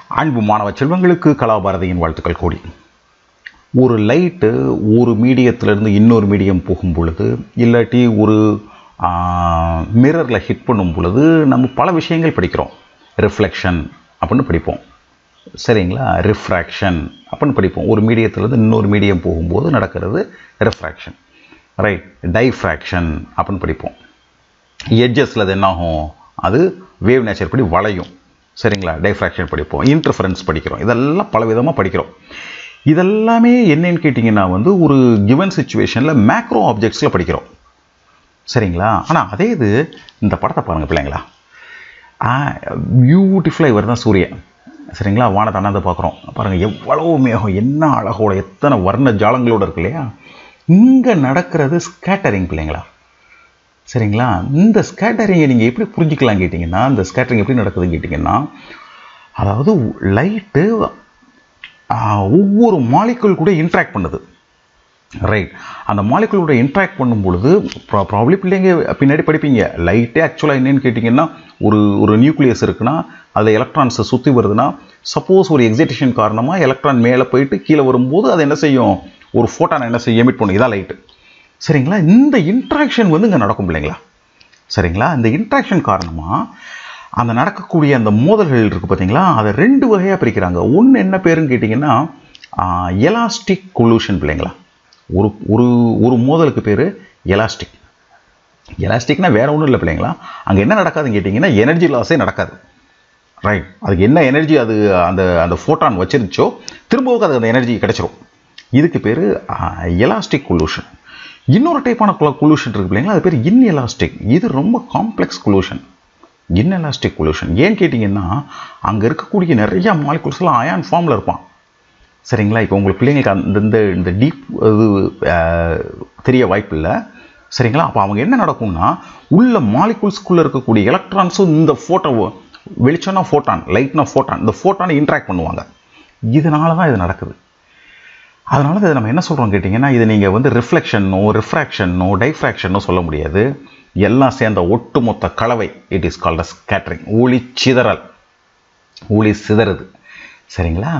அன்பு மாணவ செல்வங்களுக்கு கலாபாரதியின் வாழ்த்துக்கள் கூடி ஒரு லைட்டு ஒரு மீடியத்திலேருந்து இன்னொரு மீடியம் போகும் பொழுது இல்லாட்டி ஒரு மிரரில் ஹிட் பண்ணும் பொழுது நம்ம பல விஷயங்கள் படிக்கிறோம் ரிஃப்ளெக்ஷன் அப்படின்னு படிப்போம் சரிங்களா ரிஃப்ராக்ஷன் அப்படின்னு படிப்போம் ஒரு மீடியத்திலேருந்து இன்னொரு மீடியம் போகும்போது நடக்கிறது ரிஃப்ராக்ஷன் ரைட் டைஃப்ராக்ஷன் அப்படின்னு படிப்போம் எட்ஜஸில் அது என்னாகும் அது வேவ் நேச்சர் படி வளையும் சரிங்களா டைஃப்ராக்ஷன் படிப்போம் இன்டர்ஃபரன்ஸ் படிக்கிறோம் இதெல்லாம் பல விதமாக படிக்கிறோம் இதெல்லாமே என்னன்னு கேட்டிங்கன்னா வந்து ஒரு கிவன் சுச்சுவேஷனில் மேக்ரோ ஆப்ஜெக்ட்ஸில் படிக்கிறோம் சரிங்களா ஆனால் அதே இது இந்த படத்தை பாருங்கள் பிள்ளைங்களா பியூட்டிஃபுல்லாக இவர் தான் சூரியன் சரிங்களா வானத்தை அண்ணாந்து பார்க்குறோம் பாருங்கள் எவ்வளோ மேகம் என்ன அழகோட எத்தனை வர்ண ஜாலங்களோடு இருக்கு இல்லையா இங்கே நடக்கிறது ஸ்கேட்டரிங் பிள்ளைங்களா சரிங்களா இந்த ஸ்கேட்டரிங்கை நீங்கள் எப்படி புரிஞ்சுக்கலாம் கேட்டிங்கன்னா இந்த ஸ்கேட்டரிங் எப்படி நடக்குதுன்னு கேட்டிங்கன்னா அதாவது லைட்டு ஒவ்வொரு மாலிக்குள் கூட இன்ட்ராக்ட் பண்ணுது ரைட் அந்த மாலிகுலோட இன்ட்ராக்ட் பண்ணும் பொழுது ப்ராப்ளி பிள்ளைங்க பின்னாடி படிப்பீங்க லைட்டே ஆக்சுவலாக என்னன்னு கேட்டிங்கன்னா ஒரு ஒரு நியூக்ளியஸ் இருக்குன்னா அதில் எலக்ட்ரான்ஸை சுற்றி வருதுன்னா சப்போஸ் ஒரு எக்ஸைட்டேஷன் காரணமாக எலக்ட்ரான் மேலே போயிட்டு கீழே வரும்போது அது என்ன செய்யும் ஒரு ஃபோட்டான் என்ன செய்யும் எமிட் பண்ணும் இதான் லைட்டு சரிங்களா இந்த இன்ட்ராக்ஷன் வந்து இங்கே நடக்கும் இல்லைங்களா சரிங்களா இந்த இன்ட்ராக்ஷன் காரணமாக அந்த நடக்கக்கூடிய அந்த மோதல்கள் இருக்குது பார்த்தீங்களா அதை ரெண்டு வகையாக பிரிக்கிறாங்க ஒன்று என்ன பேருன்னு கேட்டிங்கன்னா எலாஸ்டிக் கொலூஷன் பிள்ளைங்களா ஒரு ஒரு ஒரு மோதலுக்கு பேர் எலாஸ்டிக் எலாஸ்டிக்னா வேறு ஒன்றும் இல்லை பிள்ளைங்களா அங்கே என்ன நடக்காதுன்னு கேட்டிங்கன்னா எனர்ஜி லாஸே நடக்காது ரைட் அதுக்கு என்ன எனர்ஜி அது அந்த அந்த ஃபோட்டான் வச்சிருச்சோ திரும்பவும் அது அந்த எனர்ஜி கிடச்சிரும் இதுக்கு பேர் எலாஸ்டிக் கொலூஷன் இன்னொரு டைப்பான கொலூஷன் இருக்குது பிள்ளைங்களா அது பேர் இன் எலாஸ்டிக் இது ரொம்ப காம்ப்ளெக்ஸ் கொலூஷன் இன் எலாஸ்டிக் கொலூஷன் ஏன்னு கேட்டிங்கன்னா அங்கே இருக்கக்கூடிய நிறையா மாலிகுல்ஸ்லாம் அயான் ஃபார்மில் இருப்பான் சரிங்களா இப்போ உங்களுக்கு பிள்ளைங்களுக்கு அந்த இந்த இந்த டீப் இது தெரிய வாய்ப்பு இல்லை சரிங்களா அப்போ அவங்க என்ன நடக்கும்னா உள்ள மாலிகுல்ஸ்குள்ளே இருக்கக்கூடிய எலக்ட்ரான்ஸும் இந்த ஃபோட்டோ வெளிச்சம்னா ஃபோட்டான் லைட்னா ஃபோட்டான் இந்த ஃபோட்டானை இன்ட்ராக்ட் பண்ணுவாங்க இதனால தான் இது நடக்குது அதனால இதை நம்ம என்ன சொல்கிறோம் கேட்டிங்கன்னா இது நீங்கள் வந்து ரிஃப்ளெக்ஷனோ ரிஃப்ராக்ஷனோ டைஃப்ராக்ஷனோ சொல்ல முடியாது எல்லாம் சேர்ந்த ஒட்டுமொத்த கலவை it is called as scattering ஒளி சிதறல் ஒளி சிதறுது சரிங்களா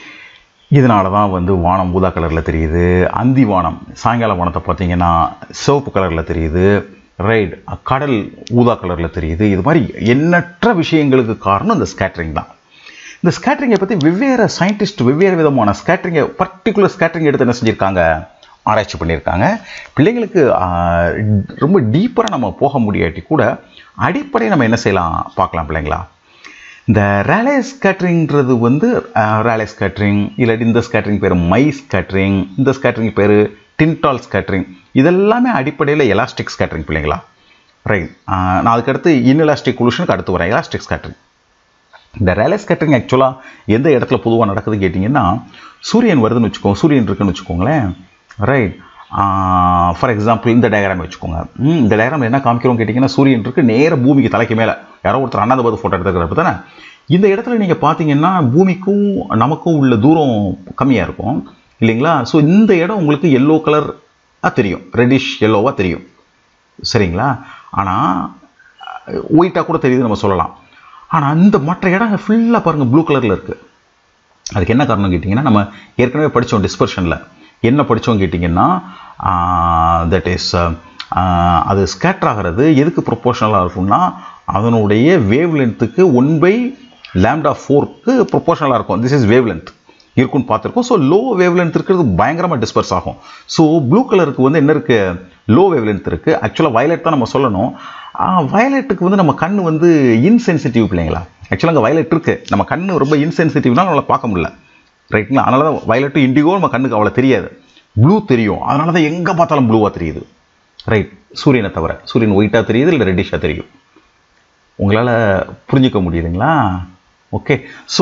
இதனால தான் வந்து வானம் ஊதா கலரில் தெரியுது அந்தி வானம் சாயங்கால வானத்தை பார்த்தீங்கன்னா சிவப்பு கலரில் தெரியுது ரைட் கடல் ஊதா கலரில் தெரியுது இது மாதிரி எண்ணற்ற விஷயங்களுக்கு காரணம் இந்த ஸ்கேட்ரிங் தான் இந்த ஸ்கேட்ரிங்கை பற்றி வெவ்வேறு சயின்டிஸ்ட் வெவ்வேறு விதமான ஸ்கேட்ரிங்கை பர்டிகுலர் ஸ்கேட்ரிங் எடுத்து என்ன செஞ்சுருக்காங்க ஆராய்ச்சி பண்ணியிருக்காங்க பிள்ளைங்களுக்கு ரொம்ப டீப்பராக நம்ம போக முடியாட்டி கூட அடிப்படை நம்ம என்ன செய்யலாம் பார்க்கலாம் பிள்ளைங்களா இந்த ரேலே ஸ்கேட்ரிங்கிறது வந்து ரேலே ஸ்கேட்ரிங் இல்லாட்டி இந்த ஸ்கேட்ரிங் பேர் மை ஸ்கேட்ரிங் இந்த ஸ்கேட்ரிங் பேர் டின்டால் ஸ்கேட்ரிங் இதெல்லாமே அடிப்படையில் எலாஸ்டிக் ஸ்கேட்ரிங் பிள்ளைங்களா ரைட் நான் அதுக்கடுத்து இன்எலாஸ்டிக் குலுஷனுக்கு அடுத்து வரேன் எலாஸ்டிக் ஸ்கேட்ரிங் இந்த ரேலே ஸ்கேட்ரிங் ஆக்சுவலாக எந்த இடத்துல பொதுவாக நடக்குதுன்னு கேட்டிங்கன்னா சூரியன் வருதுன்னு வச்சுக்கோங்க சூரியன் இருக்குன்னு வச்சுக்கோங்களேன் ரைட் ஃபார் எக்ஸாம்பிள் இந்த டயக்ராம் வச்சுக்கோங்க இந்த டயக்ராம் என்ன காமிக்கிறோம் கேட்டிங்கன்னா சூரியன் இருக்குது நேர பூமிக்கு தலைக்கு மேலே யாரோ ஒருத்தர் அண்ணாந்தபாது ஃபோட்டோ எடுத்துக்கிறப்ப தானே இந்த இடத்துல நீங்கள் பார்த்தீங்கன்னா பூமிக்கும் நமக்கும் உள்ள தூரம் கம்மியாக இருக்கும் இல்லைங்களா ஸோ இந்த இடம் உங்களுக்கு எல்லோ கலராக தெரியும் ரெட்டிஷ் எல்லோவாக தெரியும் சரிங்களா ஆனால் ஒயிட்டாக கூட தெரியுது நம்ம சொல்லலாம் ஆனால் இந்த மற்ற இடங்க ஃபுல்லாக பாருங்கள் ப்ளூ கலரில் இருக்குது அதுக்கு என்ன காரணம் கேட்டிங்கன்னா நம்ம ஏற்கனவே படித்தோம் டிஸ்பர்ஷனில் என்ன படித்தோம் கேட்டிங்கன்னா தட் இஸ் அது ஸ்கேட்டர் ஆகிறது எதுக்கு ப்ரொப்போர்ஷனலாக இருக்கும்னா அதனுடைய வேவ் லென்த்துக்கு ஒன் பை லேம்டா ஃபோருக்கு ப்ரொப்போர்ஷனலாக இருக்கும் திஸ் இஸ் வேவ் லென்த் இருக்குன்னு பார்த்துருக்கோம் ஸோ லோ வேவ் லென்த் இருக்கிறது பயங்கரமாக டிஸ்பர்ஸ் ஆகும் ஸோ ப்ளூ கலருக்கு வந்து என்ன இருக்குது லோ வேவ் லென்த் இருக்குது ஆக்சுவலாக வயலட் தான் நம்ம சொல்லணும் வயலட்டுக்கு வந்து நம்ம கண் வந்து இன்சென்சிட்டிவ் பிள்ளைங்களா ஆக்சுவலாக அங்கே வயலட் இருக்குது நம்ம கண் ரொம்ப இன்சென்சிட்டிவ்னா நம்மளை பார்க்க முடியல ரைட்டுங்களா அதனால தான் வயலட்டும் இண்டிகோ நம்ம கண்ணுக்கு அவ்வளோ தெரியாது ப்ளூ தெரியும் அதனால தான் எங்கே பார்த்தாலும் ப்ளூவாக தெரியுது ரைட் சூரியனை தவிர சூரியன் ஒயிட்டாக தெரியுது இல்லை ரெட்டிஷாக தெரியும் உங்களால் புரிஞ்சிக்க முடியுதுங்களா ஓகே ஸோ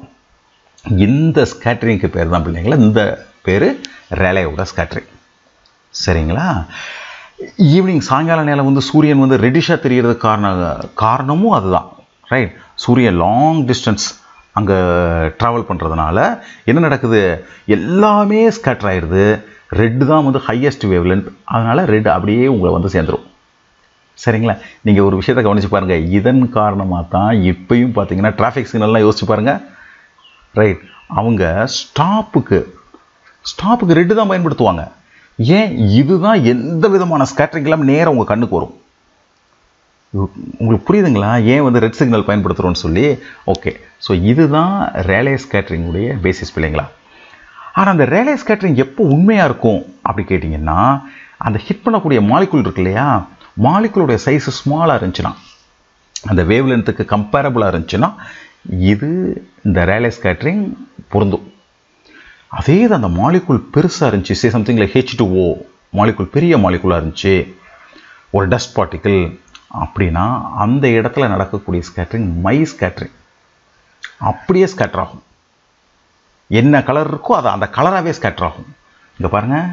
இந்த ஸ்கேட்டரிங்க்கு பேர் தான் பிள்ளைங்களா இந்த பேர் ரேலையோட ஸ்கேட்டரிங் சரிங்களா ஈவினிங் சாயங்கால நேரம் வந்து சூரியன் வந்து ரெட்டிஷாக தெரியறதுக்கு காரணம் காரணமும் அதுதான் ரைட் சூரியன் லாங் டிஸ்டன்ஸ் அங்கே ட்ராவல் பண்ணுறதுனால என்ன நடக்குது எல்லாமே ஸ்கேட்டர் ஆயிடுது ரெட்டு தான் வந்து ஹையஸ்ட் வேவ்லென்த் அதனால் ரெட் அப்படியே உங்களை வந்து சேர்ந்துடும் சரிங்களா நீங்கள் ஒரு விஷயத்தை கவனித்து பாருங்கள் இதன் காரணமாக தான் இப்பயும் பார்த்தீங்கன்னா டிராஃபிக் சிக்னல்லாம் யோசிச்சு பாருங்கள் ரைட் அவங்க ஸ்டாப்புக்கு ஸ்டாப்புக்கு ரெட்டு தான் பயன்படுத்துவாங்க ஏன் இதுதான் எந்த விதமான ஸ்கேட்டரிங் இல்லாமல் நேராக உங்கள் கண்ணுக்கு வரும் உங்களுக்கு புரியுதுங்களா ஏன் வந்து ரெட் சிக்னல் பயன்படுத்துகிறோன்னு சொல்லி ஓகே ஸோ இதுதான் ரேலே ஸ்கேட்டரிங்குடைய பேசிஸ் பிள்ளைங்களா ஆனால் அந்த ரேலே ஸ்கேட்டரிங் எப்போ உண்மையாக இருக்கும் அப்படி கேட்டிங்கன்னா அந்த ஹிட் பண்ணக்கூடிய மாலிகுல் இருக்கு இல்லையா மாலிகுலுடைய சைஸு ஸ்மாலாக இருந்துச்சுன்னா அந்த வேவ் லென்த்துக்கு கம்பேரபிளாக இருந்துச்சுன்னா இது இந்த ரேலே ஸ்கேட்டரிங் பொருந்தும் அதே இது அந்த மாலிகுல் பெருசாக இருந்துச்சு say something like H two O molecule பெரிய மாலிகுலாக இருந்துச்சு ஒரு டஸ்ட் பார்ட்டிக்கிள் அப்படின்னா அந்த இடத்துல நடக்கக்கூடிய ஸ்கேட்டரிங் மை ஸ்கேட்டரிங் அப்படியே ஸ்கேட்டர் ஆகும் என்ன கலர் இருக்கோ அது அந்த கலராகவே ஸ்கேட்டர் ஆகும் இங்கே பாருங்கள்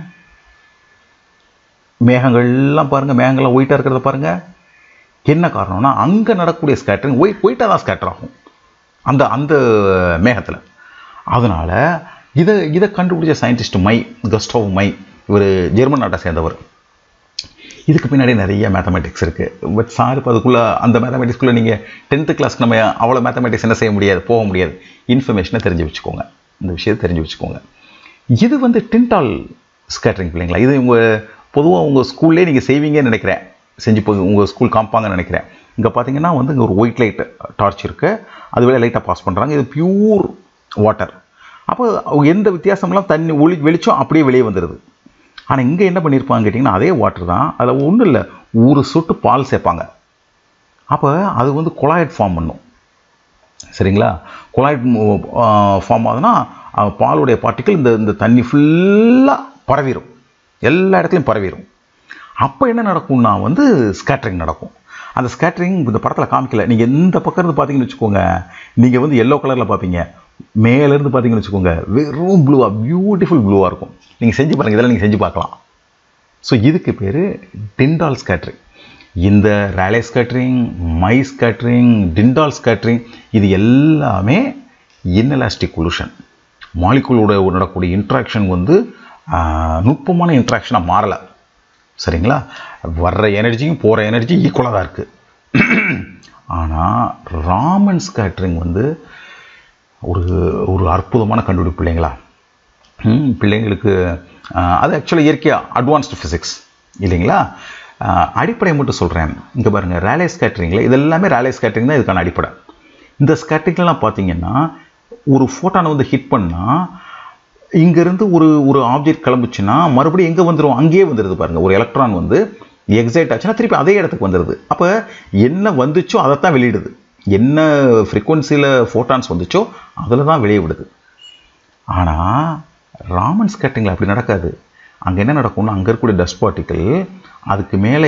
மேகங்கள்லாம் பாருங்கள் மேகங்கள்லாம் ஒயிட்டாக இருக்கிறத பாருங்கள் என்ன காரணம்னா அங்கே நடக்கக்கூடிய ஸ்கேட்டரிங் ஒயிட் ஒயிட்டாக தான் ஸ்கேட்டர் ஆகும் அந்த அந்த மேகத்தில் அதனால் இதை இதை கண்டுபிடிச்ச சயின்டிஸ்ட் மை கஸ்டோவ் மை இவர் ஜெர்மன் நாட்டை சேர்ந்தவர் இதுக்கு பின்னாடி நிறைய மேத்தமெட்டிக்ஸ் இருக்குது பட் சார் இப்போ அதுக்குள்ளே அந்த மேத்தமெட்டிக்ஸ்குள்ளே நீங்கள் டென்த்து கிளாஸ்க்கு நம்ம அவ்வளோ மேத்தமெட்டிக்ஸ் என்ன செய்ய முடியாது போக முடியாது இன்ஃபர்மேஷனை தெரிஞ்சு வச்சுக்கோங்க இந்த விஷயத்தை தெரிஞ்சு வச்சுக்கோங்க இது வந்து டின்டால் ஸ்கேட்டரிங் பிள்ளைங்களா இது உங்கள் பொதுவாக உங்கள் ஸ்கூல்லே நீங்கள் செய்வீங்கன்னு நினைக்கிறேன் செஞ்சு போய் உங்கள் ஸ்கூல் காமிப்பாங்கன்னு நினைக்கிறேன் இங்கே பார்த்தீங்கன்னா வந்து இங்கே ஒரு ஒயிட் லைட் டார்ச் இருக்குது அது வேலை லைட்டாக பாஸ் பண்ணுறாங்க இது பியூர் வாட்டர் அப்போ எந்த வித்தியாசம்லாம் தண்ணி ஒளி வெளிச்சம் அப்படியே வெளியே வந்துடுது ஆனால் இங்கே என்ன பண்ணியிருப்பாங்க கேட்டிங்கன்னா அதே வாட்டர் தான் அதில் ஒன்றும் இல்லை ஒரு சொட்டு பால் சேர்ப்பாங்க அப்போ அது வந்து கொலாய்ட் ஃபார்ம் பண்ணும் சரிங்களா கொலாய்ட் ஃபார்ம் ஆகுதுன்னா பாலுடைய பார்ட்டிக்கல் இந்த இந்த தண்ணி ஃபுல்லாக பரவிடும் எல்லா இடத்துலையும் பரவிடும் அப்போ என்ன நடக்கும்னா வந்து ஸ்கேட்டரிங் நடக்கும் அந்த ஸ்கேட்டரிங் இந்த படத்தில் காமிக்கல நீங்கள் எந்த பக்கம் இருந்து பார்த்தீங்கன்னு வச்சுக்கோங்க நீங்கள் வந்து எல்லோ கலரில் பார்ப்பீங்க மேலேருந்து பார்த்தீங்கன்னு வச்சுக்கோங்க வெறும் ப்ளூவாக பியூட்டிஃபுல் ப்ளூவாக இருக்கும் நீங்கள் செஞ்சு பாருங்கள் இதெல்லாம் நீங்கள் செஞ்சு பார்க்கலாம் ஸோ இதுக்கு பேர் டிண்டால் ஸ்கேட்டரிங் இந்த Rayleigh scattering Mie scattering Tyndall scattering இது எல்லாமே இன்எலாஸ்டிக் கொலுஷன் மாலிகுலோட நடக்கக்கூடிய இன்ட்ராக்ஷன் வந்து நுட்பமான இன்ட்ராக்ஷனாக மாறலை சரிங்களா வர்ற எனர்ஜியும் போகிற எனர்ஜி ஈக்குவலாக தான் இருக்குது ஆனால் ராமன் ஸ்கேட்டரிங் வந்து ஒரு ஒரு அற்புதமான கண்டுபிடிப்பு பிள்ளைங்களா பிள்ளைங்களுக்கு அது ஆக்சுவலாக இயற்கையாக அட்வான்ஸ்டு ஃபிசிக்ஸ் இல்லைங்களா அடிப்படை மட்டும் சொல்கிறேன் இங்கே பாருங்கள் ரேலே ஸ்கேட்டரிங்கில் இது எல்லாமே ரேலே ஸ்கேட்டரிங் தான் இதுக்கான அடிப்படை இந்த ஸ்கேட்டரிங்லாம் பார்த்தீங்கன்னா ஒரு ஃபோட்டானை வந்து ஹிட் பண்ணால் இங்கேருந்து ஒரு ஒரு ஆப்ஜெக்ட் கிளம்புச்சுன்னா மறுபடியும் எங்கே வந்துடும் அங்கேயே வந்துடுது பாருங்கள் ஒரு எலக்ட்ரான் வந்து எக்ஸைட் ஆச்சுன்னா திருப்பி அதே இடத்துக்கு வந்துடுது அப்போ என்ன வந்துச்சோ அதை தான் வெளியிடுது என்ன ஃப்ரீக்குவன்சியில் ஃபோட்டான்ஸ் வந்துச்சோ அதில் தான் வெளியே விடுது ஆனால் ராமன் ஸ்கேட்டிங்கில் அப்படி நடக்காது அங்கே என்ன நடக்கும்னா அங்கே இருக்கக்கூடிய டஸ்ட் பார்ட்டிக்கல் அதுக்கு மேலே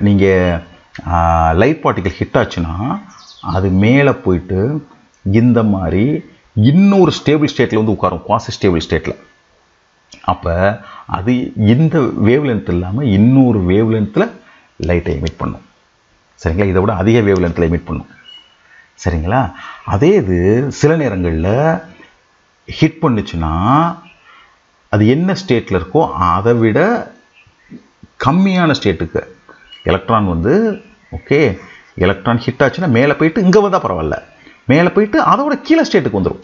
நீங்கள் லைட் பார்ட்டிக்கல் ஹிட் ஆச்சுன்னா அது மேலே போயிட்டு இந்த மாதிரி இன்னொரு ஸ்டேபிள் ஸ்டேட்டில் வந்து உட்காரும் குவாசி ஸ்டேபிள் ஸ்டேட்டில் அப்போ அது இந்த வேவ் லென்த் இல்லாமல் இன்னொரு வேவ் லென்த்தில் லைட்டை எமிட் பண்ணும் சரிங்களா இதை விட அதிக வேவ் லென்த்தில் எமிட் பண்ணும் சரிங்களா அதே இது சில நேரங்களில் ஹிட் பண்ணுச்சுன்னா அது என்ன ஸ்டேட்டில் இருக்கோ அதை விட கம்மியான ஸ்டேட்டுக்கு எலக்ட்ரான் வந்து ஓகே எலக்ட்ரான் ஹிட் ஆச்சுன்னா மேலே போயிட்டு இங்கே வந்தால் பரவாயில்ல மேலே போயிட்டு அதோட கீழே ஸ்டேட்டுக்கு வந்துடும்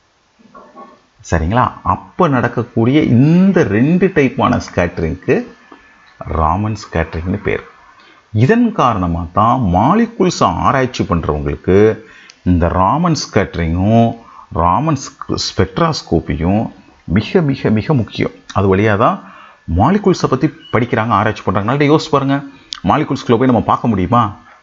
சரிங்களா அப்போ நடக்கக்கூடிய இந்த ரெண்டு டைப்பான ஸ்கேட்டரிங்க்கு ராமன் ஸ்கேட்டரிங்னு பேர் இதன் காரணமாக தான் மாலிகுல்ஸை ஆராய்ச்சி பண்ணுறவங்களுக்கு இந்த ராமன் ஸ்கேட்டரிங்கும் ராமன் ஸ்பெக்ட்ராஸ்கோப்பியும் மிக மிக மிக முக்கியம் அது வழியாக தான் மாலிகுல்ஸை பற்றி படிக்கிறாங்க ஆராய்ச்சி பண்ணுறாங்கனால யோசிச்சு பாருங்கள் மாலிகுல்ஸ்குள்ளே போய் நம்ம பார்க்க முடியுமா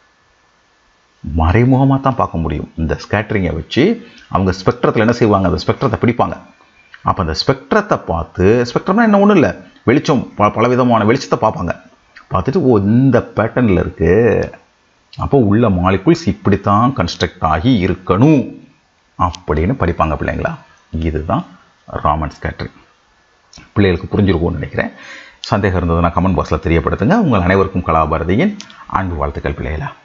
மறைமுகமாக தான் பார்க்க முடியும் இந்த ஸ்கேட்டரிங்கை வச்சு அவங்க ஸ்பெக்ட்ரத்தில் என்ன செய்வாங்க அந்த ஸ்பெக்ட்ரத்தை பிடிப்பாங்க அப்போ அந்த ஸ்பெக்ட்ரத்தை பார்த்து ஸ்பெக்ட்ரம்னா என்ன ஒன்றும் இல்லை வெளிச்சம் ப பலவிதமான வெளிச்சத்தை பார்ப்பாங்க பார்த்துட்டு ஓ இந்த பேட்டர்னில் இருக்குது அப்போ உள்ள மாலிகுல்ஸ் இப்படி தான் கன்ஸ்ட்ரக்ட் ஆகி இருக்கணும் அப்படின்னு படிப்பாங்க பிள்ளைங்களா இதுதான் ராமன் ஸ்கேட்டரிங் பிள்ளைகளுக்கு புரிஞ்சிருக்கும்னு நினைக்கிறேன் சந்தேகம் இருந்ததுன்னா கமெண்ட் பாக்ஸில் தெரியப்படுத்துங்க உங்கள் அனைவருக்கும் கலாபாரதியின் அன்பு வாழ்த்துக்கள் பிள்ளைகளா